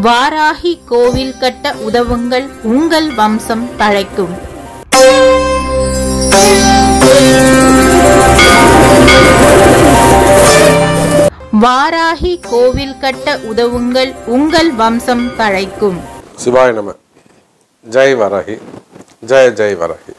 வாராகி கோவில் கட்ட உதவுங்கள் உங்கள் வம்சம் தழைக்கும் வாராகி கோவில் கட்ட உதவுங்கள் உங்கள் வம்சம் தழைக்கும் சிவாய நம ஜெய் வராகி ஜெய ஜெய் வராகி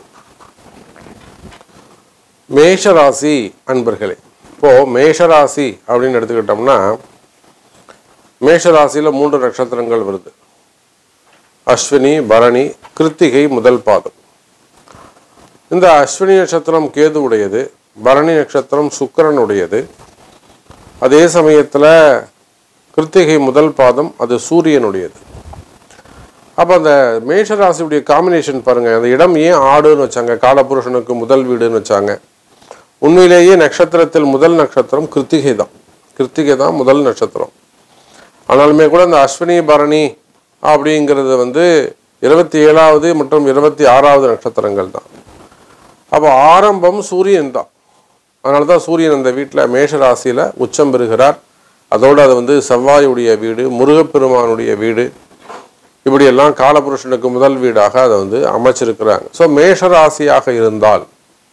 மேஷராசி அன்பர்களே இப்போ மேஷராசி அப்படின்னு எடுத்துக்கிட்டோம்னா மேஷராசியில மூன்று நட்சத்திரங்கள் வருது அஸ்வினி பரணி கிருத்திகை முதல் பாதம் இந்த அஸ்வினி நட்சத்திரம் கேது உடையது பரணி நட்சத்திரம் சுக்கிரனுடையது அதே சமயத்தில் கிருத்திகை முதல் பாதம் அது சூரியனுடையது அப்போ அந்த மேஷராசியுடைய காம்பினேஷன் பாருங்க அந்த இடம் ஏன் ஆடுன்னு வச்சாங்க காலபுருஷனுக்கு முதல் வீடுன்னு வச்சாங்க உண்மையிலேயே நட்சத்திரத்தில் முதல் நட்சத்திரம் கிருத்திகை தான் கிருத்திகை தான் முதல் நட்சத்திரம் ஆனாலுமே கூட இந்த அஸ்வினி பரணி அப்படிங்கிறது வந்து இருபத்தி ஏழாவது மற்றும் இருபத்தி ஆறாவது நட்சத்திரங்கள் தான் அப்போ ஆரம்பம் சூரியன் தான் அதனால தான் சூரியன் அந்த வீட்டில் மேஷ ராசியில் உச்சம் பெறுகிறார் அதோடு அது வந்து செவ்வாயுடைய வீடு முருகப்பெருமானுடைய வீடு இப்படியெல்லாம் காலபுருஷனுக்கு முதல் வீடாக அதை வந்து அமைச்சிருக்கிறாங்க ஸோ மேஷ ராசியாக இருந்தால்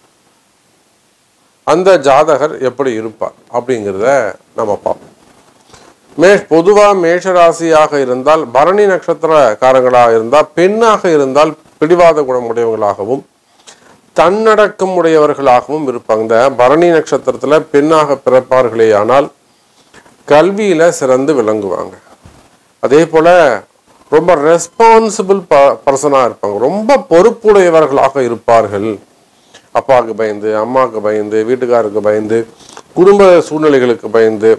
அந்த ஜாதகர் எப்படி இருப்பார் அப்படிங்கிறத நம்ம பார்ப்போம் மே பொதுவாக மேஷ ராசியாக இருந்தால் பரணி நட்சத்திரக்காரங்களாக இருந்தால் பெண்ணாக இருந்தால் பிடிவாத குணமுடையவர்களாகவும் தன்னடக்கம் உடையவர்களாகவும் இருப்பாங்க இந்த பரணி நட்சத்திரத்துல பெண்ணாக பிறப்பார்களே ஆனால் கல்வியில சிறந்து விளங்குவாங்க அதே போல ரொம்ப ரெஸ்பான்சிபிள் ப பர்சனாக இருப்பாங்க ரொம்ப பொறுப்புடையவர்களாக இருப்பார்கள் அப்பாவுக்கு பயந்து அம்மாவுக்கு பயந்து வீட்டுக்காருக்கு பயந்து குடும்ப சூழ்நிலைகளுக்கு பயந்து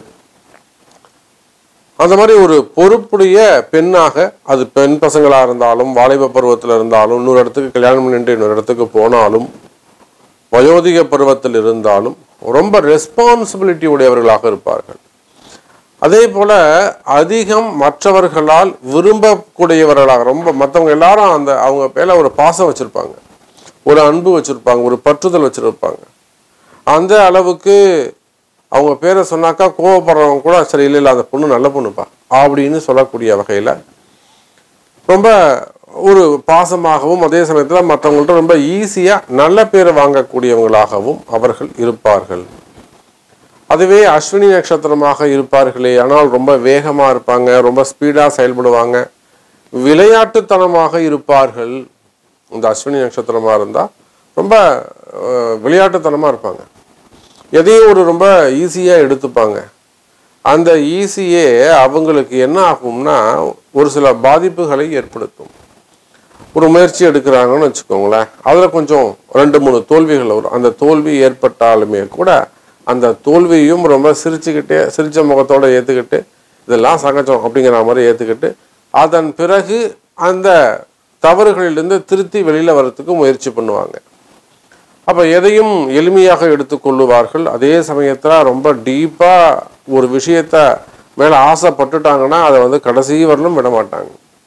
அந்த மாதிரி ஒரு பொறுப்புடைய பெண்ணாக அது பெண் பசங்களாக இருந்தாலும் வாலிப பருவத்தில் இருந்தாலும் இன்னொரு இடத்துக்கு கல்யாணம் பண்ணிட்டு இன்னொரு இடத்துக்கு போனாலும் வயோதிக பருவத்தில் இருந்தாலும் ரொம்ப ரெஸ்பான்சிபிலிட்டி உடையவர்களாக இருப்பார்கள் அதே போல அதிகம் மற்றவர்களால் விரும்பக்கூடியவர்களாக ரொம்ப மற்றவங்க எல்லாரும் அந்த அவங்க மேல ஒரு பாசம் வச்சிருப்பாங்க ஒரு அன்பு வச்சிருப்பாங்க ஒரு பற்றுதல் வச்சிருப்பாங்க அந்த அளவுக்கு அவங்க பேரை சொன்னாக்கா கோவப்படுறவங்க கூட சரி இல்லை இல்லை அந்த பொண்ணு நல்ல பொண்ணுப்பா அப்படின்னு சொல்லக்கூடிய வகையில் ரொம்ப ஒரு பாசமாகவும் அதே சமயத்தில் மற்றவங்கள்ட்ட ரொம்ப ஈஸியாக நல்ல பேரை வாங்கக்கூடியவங்களாகவும் அவர்கள் இருப்பார்கள் அதுவே அஸ்வினி நட்சத்திரமாக இருப்பார்களே ஆனால் ரொம்ப வேகமாக இருப்பாங்க ரொம்ப ஸ்பீடாக செயல்படுவாங்க விளையாட்டுத்தனமாக இருப்பார்கள் இந்த அஸ்வினி நட்சத்திரமாக இருந்தால் ரொம்ப அஹ், விளையாட்டுத்தனமாக இருப்பாங்க எதையும் ஒரு ரொம்ப ஈஸியாக எடுத்துப்பாங்க அந்த ஈஸியே அவங்களுக்கு என்ன ஆகும்னா ஒரு சில பாதிப்புகளை ஏற்படுத்தும் ஒரு முயற்சி எடுக்கிறாங்கன்னு வச்சுக்கோங்களேன் அதில் கொஞ்சம் ரெண்டு மூணு தோல்விகள் வரும் அந்த தோல்வி ஏற்பட்டாலுமே கூட அந்த தோல்வியும் ரொம்ப சிரிச்சுக்கிட்டே சிரிச்ச முகத்தோட ஏற்றுக்கிட்டு இதெல்லாம் சகஜம் அப்படிங்கிற மாதிரி ஏற்றுக்கிட்டு அதன் பிறகு அந்த தவறுகளிலிருந்து திருத்தி வெளியில் வர்றதுக்கு முயற்சி பண்ணுவாங்க அப்போ எதையும் எளிமையாக எடுத்துக்கொள்ளுவார்கள் அதே சமயத்தில் ரொம்ப டீப்பாக ஒரு விஷயத்த மேலே ஆசைப்பட்டுட்டாங்கன்னா அதை வந்து கடைசி வரலும் விட மாட்டாங்க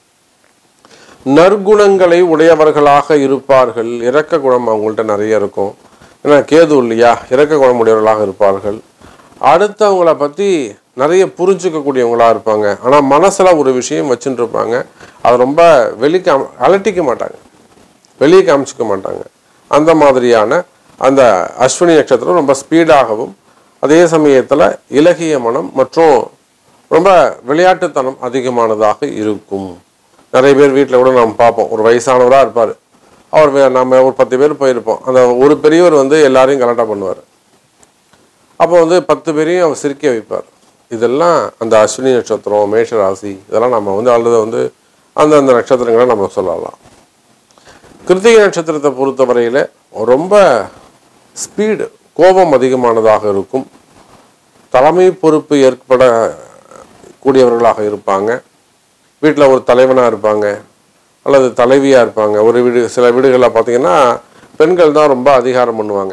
நற்குணங்களை உடையவர்களாக இருப்பார்கள் இரக்க குணம் அவங்கள்ட்ட நிறைய இருக்கும் ஏன்னா கேது இல்லையா இரக்க குணம் உடையவர்களாக இருப்பார்கள் அடுத்தவங்கள பற்றி நிறைய புரிஞ்சுக்கக்கூடியவங்களா இருப்பாங்க ஆனால் மனசில் ஒரு விஷயம் வச்சுட்டு இருப்பாங்க அதை ரொம்ப வெளிக்க அலட்டிக்க மாட்டாங்க வெளியே காமிச்சிக்க மாட்டாங்க அந்த மாதிரியான அந்த அஸ்வினி நட்சத்திரம் ரொம்ப ஸ்பீடாகவும் அதே சமயத்தில் இலகிய மனம் மற்றும் ரொம்ப விளையாட்டுத்தனம் அதிகமானதாக இருக்கும் நிறைய பேர் வீட்டில் கூட நாம் பார்ப்போம் ஒரு வயசானவராக இருப்பார் அவர் வே- நம்ம ஒரு பத்து பேர் போயிருப்போம் அந்த ஒரு பெரியவர் வந்து எல்லாரையும் கரெக்டாக பண்ணுவார் அப்போ வந்து பத்து பேரையும் அவர் சிரிக்க வைப்பார் இதெல்லாம் அந்த அஸ்வினி நட்சத்திரம் மேஷ ராசி இதெல்லாம் நம்ம வந்து அல்லது வந்து அந்தந்த நட்சத்திரங்களை நம்ம சொல்லலாம் கிருத்திகை நட்சத்திரத்தை பொறுத்தவரையில் ரொம்ப ஸ்பீடு கோபம் அதிகமானதாக இருக்கும் தலைமை பொறுப்பு ஏற்பட கூடியவர்களாக இருப்பாங்க வீட்டில் ஒரு தலைவனாக இருப்பாங்க அல்லது தலைவியாக இருப்பாங்க ஒரு வீடு சில வீடுகளில் பார்த்தீங்கன்னா பெண்கள் தான் ரொம்ப அதிகாரம் பண்ணுவாங்க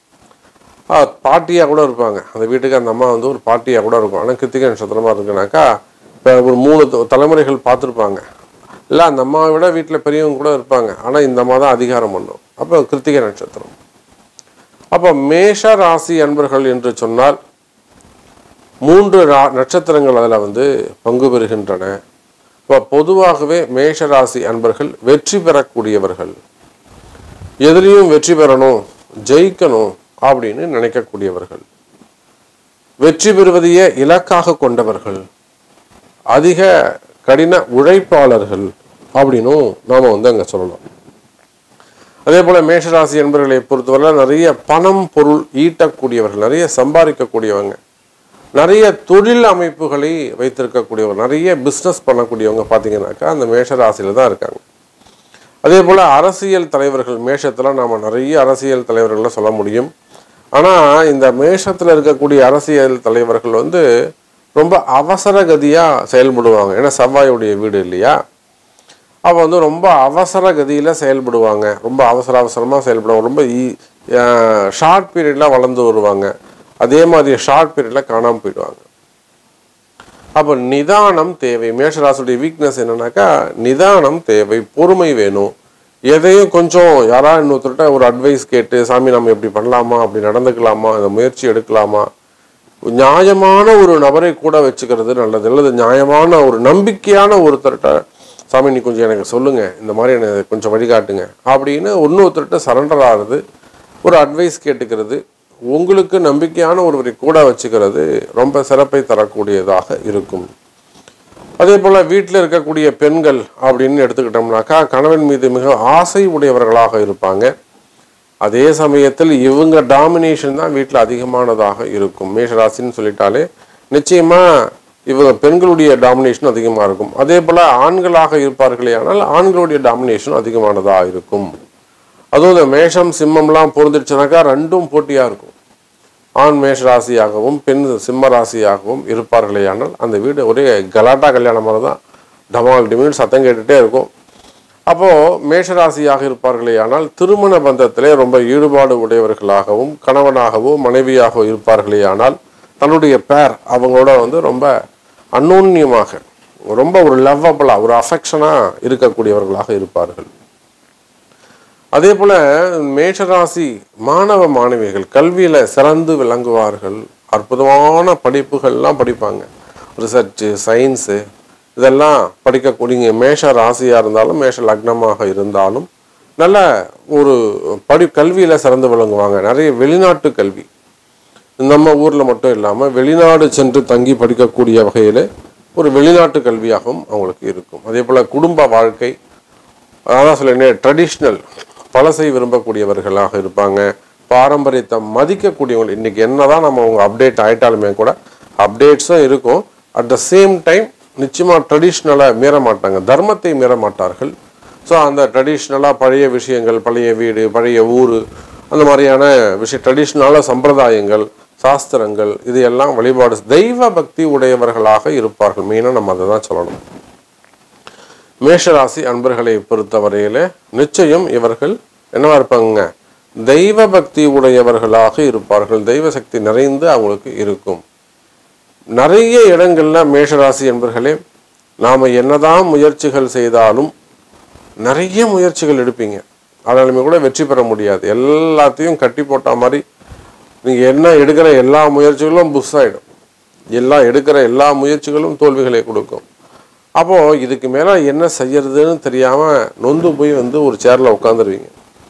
பாட்டியாக கூட இருப்பாங்க அந்த வீட்டுக்கு அந்த அம்மா வந்து ஒரு பாட்டியாக கூட இருக்கும் ஆனால் கிருத்திகை நட்சத்திரமாக இருக்குனாக்கா இப்போ ஒரு மூணு த- தலைமுறைகள் பார்த்துருப்பாங்க இல்லை அந்த அம்மாவை விட வீட்டில் பெரியவங்க கூட இருப்பாங்க ஆனால் இந்த அம்மா தான் அதிகாரம் பண்ணும் அப்போ கிருத்திகை நட்சத்திரம் அப்போ மேஷ ராசி அன்பர்கள் என்று சொன்னால் மூன்று ரா- நட்சத்திரங்கள் அதில் வந்து பங்கு பெறுகின்றன இப்போ பொதுவாகவே மேஷராசி அன்பர்கள் வெற்றி பெறக்கூடியவர்கள் எதுலேயும் வெற்றி பெறணும் ஜெயிக்கணும் அப்படின்னு நினைக்கக்கூடியவர்கள் வெற்றி பெறுவதையே இலக்காக கொண்டவர்கள் அதிக கடின உழைப்பாளர்கள் அப்படின்னும் நாம் வந்து அங்கே சொல்லலாம் அதே போல மேஷராசி என்பவர்களை பொறுத்தவரை நிறைய பணம் பொருள் ஈட்டக்கூடியவர்கள் நிறைய சம்பாதிக்கக்கூடியவங்க நிறைய தொழில் அமைப்புகளை வைத்திருக்கக்கூடியவங்க நிறைய பிஸ்னஸ் பண்ணக்கூடியவங்க பார்த்தீங்கன்னாக்கா அந்த மேஷராசியில் தான் இருக்காங்க அதே போல் அரசியல் தலைவர்கள் மேஷத்தில் நாம் நிறைய அரசியல் தலைவர்களை சொல்ல முடியும் ஆனால் இந்த மேஷத்தில் இருக்கக்கூடிய அரசியல் தலைவர்கள் வந்து ரொம்ப அவசர கதியாக செயல்படுவாங்க ஏன்னா செவ்வாயுடைய வீடு இல்லையா அப்போ வந்து ரொம்ப அவசர கதியில் செயல்படுவாங்க ரொம்ப அவசர அவசரமாக செயல்படுவாங்க ரொம்ப ஷார்ட் பீரியடில் வளர்ந்து வருவாங்க அதே மாதிரி ஷார்ட் பீரியடில் காணாமல் போயிடுவாங்க அப்போ நிதானம் தேவை மேஷராசுடைய வீக்னஸ் என்னன்னாக்கா நிதானம் தேவை பொறுமை வேணும் எதையும் கொஞ்சம் யாரா இன்னொருத்தர்கிட்ட ஒரு அட்வைஸ் கேட்டு சாமி நம்ம இப்படி பண்ணலாமா அப்படி நடந்துக்கலாமா இந்த முயற்சி எடுக்கலாமா நியாயமான ஒரு நபரை கூட வச்சுக்கிறது நல்லது அல்லது நியாயமான ஒரு நம்பிக்கையான ஒருத்தர்கிட்ட சாமி நீ கொஞ்சம் எனக்கு சொல்லுங்க இந்த மாதிரி எனக்கு கொஞ்சம் வழிகாட்டுங்க அப்படின்னு இன்னொருத்தர்கிட்ட சரண்டர் ஆகிறது ஒரு அட்வைஸ் கேட்டுக்கிறது உங்களுக்கு நம்பிக்கையான ஒருவரை கூட வச்சுக்கிறது ரொம்ப சிறப்பை தரக்கூடியதாக இருக்கும் அதே போல் வீட்டில் இருக்கக்கூடிய பெண்கள் அப்படின்னு எடுத்துக்கிட்டோம்னாக்கா கணவன் மீது மிக ஆசை உடையவர்களாக இருப்பாங்க அதே சமயத்தில் இவங்க டாமினேஷன் தான் வீட்டில் அதிகமானதாக இருக்கும் மேஷராசின்னு சொல்லிட்டாலே நிச்சயமாக இவங்க பெண்களுடைய டாமினேஷன் அதிகமாக இருக்கும் அதே போல் ஆண்களாக இருப்பார்களே ஆனால் ஆண்களுடைய டாமினேஷன் அதிகமானதாக இருக்கும் அதுவும் இந்த மேஷம் சிம்மம்லாம் பொருந்துடுச்சுனாக்கா ரெண்டும் போட்டியாக இருக்கும் ஆண் மேஷ ராசியாகவும் பெண் சிம்ம ராசியாகவும் இருப்பார்களே ஆனால் அந்த வீடு ஒரே கலாட்டா கல்யாணம் மாதிரி தான் டமால் டிமில் சத்தம் கேட்டுகிட்டே இருக்கும் அப்போது மேஷராசியாக இருப்பார்களே ஆனால் திருமண பந்தத்திலே ரொம்ப ஈடுபாடு உடையவர்களாகவும் கணவனாகவோ மனைவியாகவோ இருப்பார்களே ஆனால் தன்னுடைய பேர் அவங்களோட வந்து ரொம்ப அந்நோன்யமாக ரொம்ப ஒரு லவ்வபிளாக ஒரு அஃபெக்ஷனாக இருக்கக்கூடியவர்களாக இருப்பார்கள் அதே போல மேஷராசி மாணவ மாணவிகள் கல்வியில சிறந்து விளங்குவார்கள் அற்புதமான படிப்புகள்லாம் படிப்பாங்க ரிசர்ச்சு சயின்ஸு இதெல்லாம் படிக்கக்கூடிய மேஷ ராசியா இருந்தாலும் மேஷ லக்னமாக இருந்தாலும் நல்ல ஒரு படி கல்வியில சிறந்து விளங்குவாங்க நிறைய வெளிநாட்டு கல்வி நம்ம ஊர்ல மட்டும் இல்லாம வெளிநாடு சென்று தங்கி படிக்கக்கூடிய வகையில ஒரு வெளிநாட்டு கல்வியாகவும் அவங்களுக்கு இருக்கும் அதே போல குடும்ப வாழ்க்கை அதான் சொல்லேன் ட்ரெடிஷ்னல் பழசை விரும்பக்கூடியவர்களாக இருப்பாங்க பாரம்பரியத்தை மதிக்கக்கூடியவங்க இன்னைக்கு என்னதான் நம்ம அவங்க அப்டேட் ஆயிட்டாலுமே கூட அப்டேட்ஸும் இருக்கும் அட் த சேம் டைம் நிச்சயமாக ட்ரெடிஷ்னலாக மீற மாட்டாங்க தர்மத்தை மீற மாட்டார்கள் ஸோ அந்த ட்ரெடிஷ்னலாக பழைய விஷயங்கள் பழைய வீடு பழைய ஊர் அந்த மாதிரியான விஷய ட்ரெடிஷ்னலான சம்பிரதாயங்கள் சாஸ்திரங்கள் இது எல்லாம் வழிபாடு தெய்வ பக்தி உடையவர்களாக இருப்பார்கள் மெயினாக நம்ம அதை தான் சொல்லணும் மேஷராசி அன்பர்களை பொறுத்தவரையில நிச்சயம் இவர்கள் என்னவா இருப்பாங்க தெய்வ பக்தி உடையவர்களாக இருப்பார்கள் தெய்வ சக்தி நிறைந்து அவங்களுக்கு இருக்கும் நிறைய இடங்கள்ல மேஷராசி என்பர்களே நாம என்னதான் முயற்சிகள் செய்தாலும் நிறைய முயற்சிகள் எடுப்பீங்க ஆனாலுமே கூட வெற்றி பெற முடியாது எல்லாத்தையும் கட்டி போட்ட மாதிரி நீங்க என்ன எடுக்கிற எல்லா முயற்சிகளும் புஷ் ஆயிடும் எல்லாம் எடுக்கிற எல்லா முயற்சிகளும் தோல்விகளை கொடுக்கும் அப்போ இதுக்கு மேல என்ன செய்யறதுன்னு தெரியாம நொந்து போய் வந்து ஒரு சேர்ல உட்காந்துருவீங்க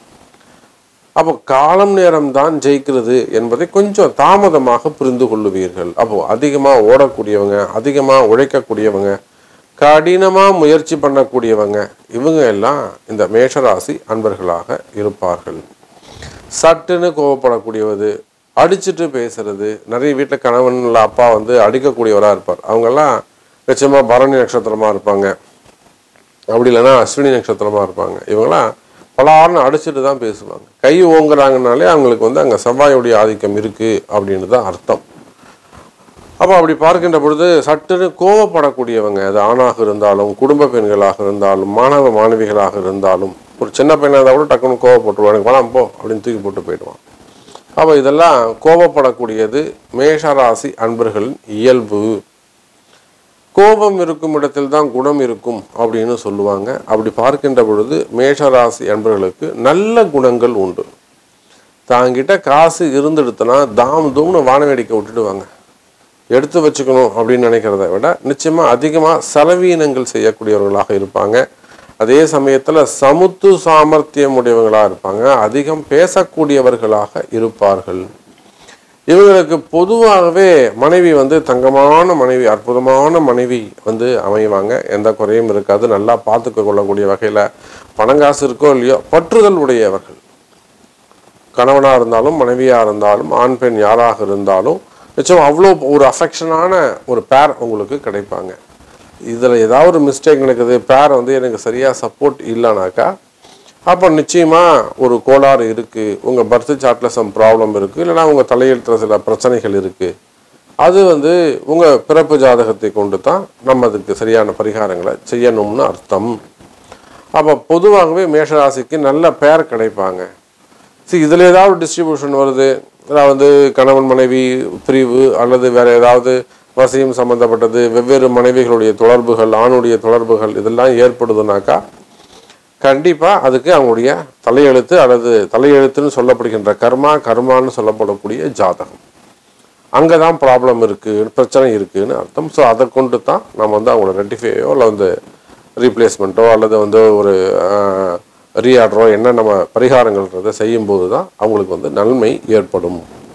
அப்போ காலம் நேரம் தான் ஜெயிக்கிறது என்பதை கொஞ்சம் தாமதமாக புரிந்து கொள்ளுவீர்கள் அப்போ அதிகமா ஓடக்கூடியவங்க அதிகமா உழைக்கக்கூடியவங்க கடினமா முயற்சி பண்ணக்கூடியவங்க இவங்க எல்லாம் இந்த மேஷராசி அன்பர்களாக இருப்பார்கள் சட்டுன்னு கோவப்படக்கூடியவது அடிச்சுட்டு பேசுறது நிறைய வீட்டில் கணவன் இல்லை அப்பா வந்து அடிக்கக்கூடியவராக இருப்பார் அவங்கெல்லாம் நிச்சயமாக பரணி நட்சத்திரமாக இருப்பாங்க அப்படி இல்லைன்னா அஸ்வினி நட்சத்திரமாக இருப்பாங்க இவங்களாம் பலார்னு அடிச்சுட்டு தான் பேசுவாங்க கை ஓங்குறாங்கனாலே அவங்களுக்கு வந்து அங்கே செவ்வாயுடைய ஆதிக்கம் இருக்குது அப்படின்னு தான் அர்த்தம் அப்போ அப்படி பார்க்கின்ற பொழுது சட்டுன்னு கோவப்படக்கூடியவங்க அது ஆணாக இருந்தாலும் குடும்ப பெண்களாக இருந்தாலும் மாணவ மாணவிகளாக இருந்தாலும் ஒரு சின்ன பையனாக இருந்தால் கூட டக்குன்னு கோவப்பட்டுருவான் எனக்கு வேணாம் போ அப்படின்னு தூக்கி போட்டு போயிடுவான் அப்போ இதெல்லாம் கோபப்படக்கூடியது மேஷராசி அன்பர்களின் இயல்பு கோபம் இருக்கும் இடத்தில் தான் குணம் இருக்கும் அப்படின்னு சொல்லுவாங்க அப்படி பார்க்கின்ற பொழுது மேஷராசி அன்பர்களுக்கு நல்ல குணங்கள் உண்டு தாங்கிட்ட காசு இருந்துடுத்துனா தாம் தூம்னு வான வேடிக்கை விட்டுடுவாங்க எடுத்து வச்சுக்கணும் அப்படின்னு நினைக்கிறத விட நிச்சயமாக அதிகமாக செலவீனங்கள் செய்யக்கூடியவர்களாக இருப்பாங்க அதே சமயத்தில் சமுத்து சாமர்த்தியம் உடையவங்களாக இருப்பாங்க அதிகம் பேசக்கூடியவர்களாக இருப்பார்கள் இவங்களுக்கு பொதுவாகவே மனைவி வந்து தங்கமான மனைவி அற்புதமான மனைவி வந்து அமைவாங்க எந்த குறையும் இருக்காது நல்லா பார்த்துக்க கொள்ளக்கூடிய வகையில் பணங்காசு இருக்கோ இல்லையோ பற்றுதல் உடையவர்கள் கணவனாக இருந்தாலும் மனைவியாக இருந்தாலும் ஆண் பெண் யாராக இருந்தாலும் நிச்சயம் அவ்வளோ ஒரு அஃபெக்ஷனான ஒரு பேர் உங்களுக்கு கிடைப்பாங்க இதில் ஏதாவது ஒரு மிஸ்டேக் நடக்குது பேர் வந்து எனக்கு சரியாக சப்போர்ட் இல்லைனாக்கா அப்போ நிச்சயமாக ஒரு கோளாறு இருக்குது உங்கள் பர்த் சார்ட்டில் சம் ப்ராப்ளம் இருக்குது இல்லைனா உங்கள் தலையெழுத்தில் சில பிரச்சனைகள் இருக்குது அது வந்து உங்கள் பிறப்பு ஜாதகத்தை கொண்டு தான் நம்ம அதுக்கு சரியான பரிகாரங்களை செய்யணும்னு அர்த்தம் அப்போ பொதுவாகவே மேஷராசிக்கு நல்ல பேர் கிடைப்பாங்க சரி இதில் ஏதாவது டிஸ்ட்ரிபியூஷன் வருது அதாவது கணவன் மனைவி பிரிவு அல்லது வேற ஏதாவது வசியம் சம்பந்தப்பட்டது வெவ்வேறு மனைவிகளுடைய தொடர்புகள் ஆணுடைய தொடர்புகள் இதெல்லாம் ஏற்படுதுனாக்கா கண்டிப்பாக அதுக்கு அவங்களுடைய தலையெழுத்து அல்லது தலையெழுத்துன்னு சொல்லப்படுகின்ற கர்மா கர்மான்னு சொல்லப்படக்கூடிய ஜாதகம் அங்கே தான் ப்ராப்ளம் இருக்குது பிரச்சனை இருக்குதுன்னு அர்த்தம் ஸோ அதை கொண்டு தான் நம்ம வந்து அவங்கள ரெட்டிஃபையோ இல்லை வந்து ரீப்ளேஸ்மெண்ட்டோ அல்லது வந்து ஒரு ரீஆர்டரோ என்ன நம்ம பரிகாரங்கள்ன்றதை செய்யும்போது தான் அவங்களுக்கு வந்து நன்மை ஏற்படும்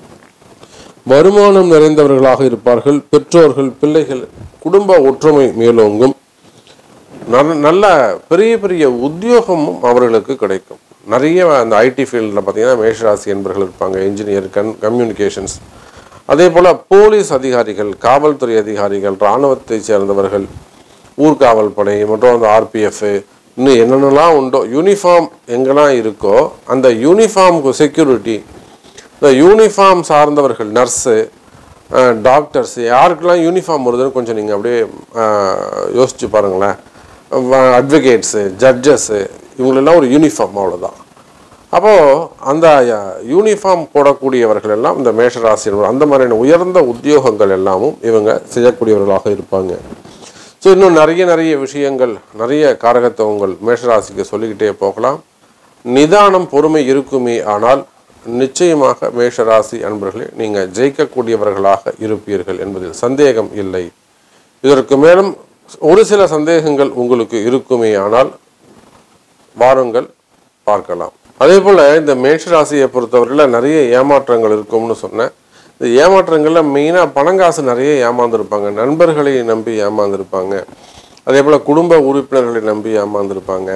வருமானம் நிறைந்தவர்களாக இருப்பார்கள் பெற்றோர்கள் பிள்ளைகள் குடும்ப ஒற்றுமை மேலோங்கும் நல்ல நல்ல பெரிய பெரிய உத்தியோகமும் அவர்களுக்கு கிடைக்கும் நிறைய அந்த ஐடி ஃபீல்டில் பார்த்தீங்கன்னா மேஷராசி என்பவர்கள் இருப்பாங்க இன்ஜினியர் கன் கம்யூனிகேஷன்ஸ் அதே போல் போலீஸ் அதிகாரிகள் காவல்துறை அதிகாரிகள் இராணுவத்தை சேர்ந்தவர்கள் ஊர்காவல் படை மற்றும் அந்த ஆர்பிஎஃப் இன்னும் என்னென்னலாம் உண்டோ யூனிஃபார்ம் எங்கெல்லாம் இருக்கோ அந்த யூனிஃபார்முக்கு செக்யூரிட்டி இந்த யூனிஃபார்ம் சார்ந்தவர்கள் நர்ஸு டாக்டர்ஸ் யாருக்கெல்லாம் யூனிஃபார்ம் வருதுன்னு கொஞ்சம் நீங்கள் அப்படியே அஹ், யோசிச்சு பாருங்களேன் அட்வொகேட்ஸு ஜட்ஜஸ்ஸு இவங்களெல்லாம் ஒரு யூனிஃபார்ம் அவ்வளோதான் அப்போது அந்த யூனிஃபார்ம் போடக்கூடியவர்கள் எல்லாம் இந்த மேஷராசி அந்த மாதிரியான உயர்ந்த உத்தியோகங்கள் எல்லாமும் இவங்க செய்யக்கூடியவர்களாக இருப்பாங்க ஸோ இன்னும் நிறைய நிறைய விஷயங்கள் நிறைய காரகத்துவங்கள் மேஷராசிக்கு சொல்லிக்கிட்டே போகலாம் நிதானம் பொறுமை இருக்குமே ஆனால் நிச்சயமாக மேஷராசி அன்பர்களே நீங்கள் ஜெயிக்கக்கூடியவர்களாக இருப்பீர்கள் என்பதில் சந்தேகம் இல்லை இதற்கு மேலும் ஒரு சில சந்தேகங்கள் உங்களுக்கு இருக்குமே ஆனால் வாருங்கள் பார்க்கலாம் அதே போல் இந்த மேஷராசியை பொறுத்தவரையில் நிறைய ஏமாற்றங்கள் இருக்கும்னு சொன்னேன் இந்த ஏமாற்றங்களில் மெயினாக பணங்காசு நிறைய ஏமாந்துருப்பாங்க நண்பர்களை நம்பி ஏமாந்துருப்பாங்க அதே போல் குடும்ப உறுப்பினர்களை நம்பி ஏமாந்துருப்பாங்க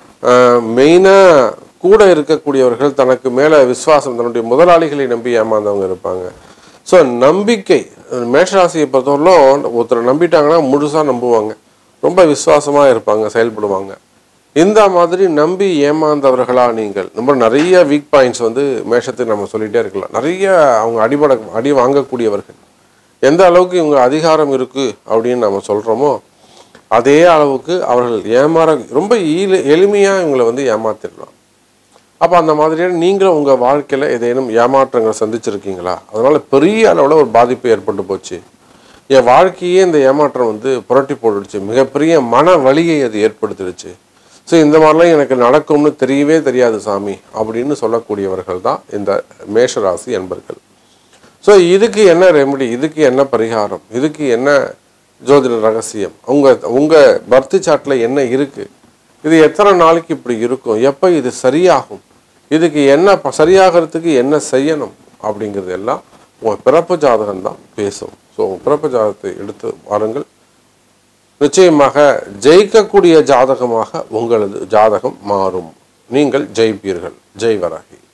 மெயினாக கூட இருக்கக்கூடியவர்கள் தனக்கு மேலே விசுவாசம் தன்னுடைய முதலாளிகளை நம்பி ஏமாந்தவங்க இருப்பாங்க ஸோ நம்பிக்கை மேஷராசியை பொறுத்தவரையிலும் ஒருத்தரை நம்பிட்டாங்கன்னா முழுசாக நம்புவாங்க ரொம்ப விசுவாசமாக இருப்பாங்க செயல்படுவாங்க இந்த மாதிரி நம்பி ஏமாந்தவர்களா நீங்கள் ரொம்ப நிறைய வீக் பாயிண்ட்ஸ் வந்து மேஷத்துக்கு நம்ம சொல்லிகிட்டே இருக்கலாம் நிறைய அவங்க அடிபட அடி வாங்கக்கூடியவர்கள் எந்த அளவுக்கு இவங்க அதிகாரம் இருக்குது அப்படின்னு நம்ம சொல்கிறோமோ அதே அளவுக்கு அவர்கள் ஏமாற ரொம்ப ஈல எளிமையாக இவங்களை வந்து ஏமாத்திடலாம் அப்போ அந்த மாதிரியான நீங்களும் உங்கள் வாழ்க்கையில் ஏதேனும் ஏமாற்றங்கள் சந்திச்சிருக்கீங்களா அதனால் பெரிய அளவில் ஒரு பாதிப்பு ஏற்பட்டு போச்சு என் வாழ்க்கையே இந்த ஏமாற்றம் வந்து புரட்டி போட்டுடுச்சு மிகப்பெரிய மன வலியை அது ஏற்படுத்திடுச்சு ஸோ இந்த மாதிரிலாம் எனக்கு நடக்கும்னு தெரியவே தெரியாது சாமி அப்படின்னு சொல்லக்கூடியவர்கள் தான் இந்த மேஷராசி என்பர்கள் ஸோ இதுக்கு என்ன ரெமெடி இதுக்கு என்ன பரிகாரம் இதுக்கு என்ன ஜோதிட ரகசியம் உங்கள் உங்கள் பர்த் சார்ட்டில் என்ன இருக்குது இது எத்தனை நாளைக்கு இப்படி இருக்கும் எப்போ இது சரியாகும் இதுக்கு என்ன ப- சரியாகிறதுக்கு என்ன செய்யணும் அப்படிங்கிறது எல்லாம் உங்கள் பிறப்பு ஜாதகம் தான் பேசும் ஸோ உங்கள் பிறப்பு ஜாதகத்தை எடுத்து வாருங்கள் நிச்சயமாக ஜெயிக்கக்கூடிய ஜாதகமாக உங்களது ஜாதகம் மாறும் நீங்கள் ஜெயிப்பீர்கள் ஜெய் வராகி